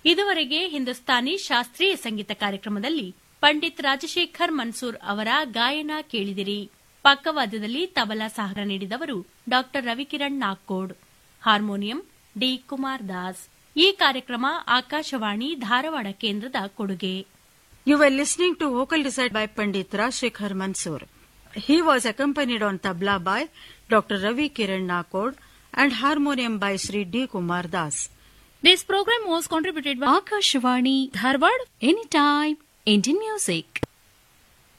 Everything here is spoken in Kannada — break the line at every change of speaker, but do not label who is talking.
ಇದುವರೆಗೆ ಹಿಂದೂಸ್ತಾನಿ ಶಾಸ್ತ್ರೀಯ ಸಂಗೀತ ಕಾರ್ಯಕ್ರಮದಲ್ಲಿ ಪಂಡಿತ್ ರಾಜಶೇಖರ್ ಮನ್ಸೂರ್ ಅವರ ಗಾಯನ ಕೇಳಿದಿರಿ ಪಕ್ಕವಾದ್ಯದಲ್ಲಿ ತಬಲಾ ಸಹಕಾರ ನೀಡಿದವರು ಡಾ ರವಿಕಿರಣ್ ನಾಗ್ಕೋಡ್ ಹಾರ್ಮೋನಿಯಂ ಡಿ ಕುಮಾರ್ ದಾಸ್ ಈ ಕಾರ್ಯಕ್ರಮ ಆಕಾಶವಾಣಿ ಧಾರವಾಡ ಕೇಂದ್ರದ ಕೊಡುಗೆ
You were listening to vocal recite by Pandit Rajshekhar Mansoor. He was accompanied on tabla by Dr. Ravi Kiran Nakod and harmonium by Sri D. Kumar Das.
This program was contributed by Akashvani Dharwad Anytime Indian Music.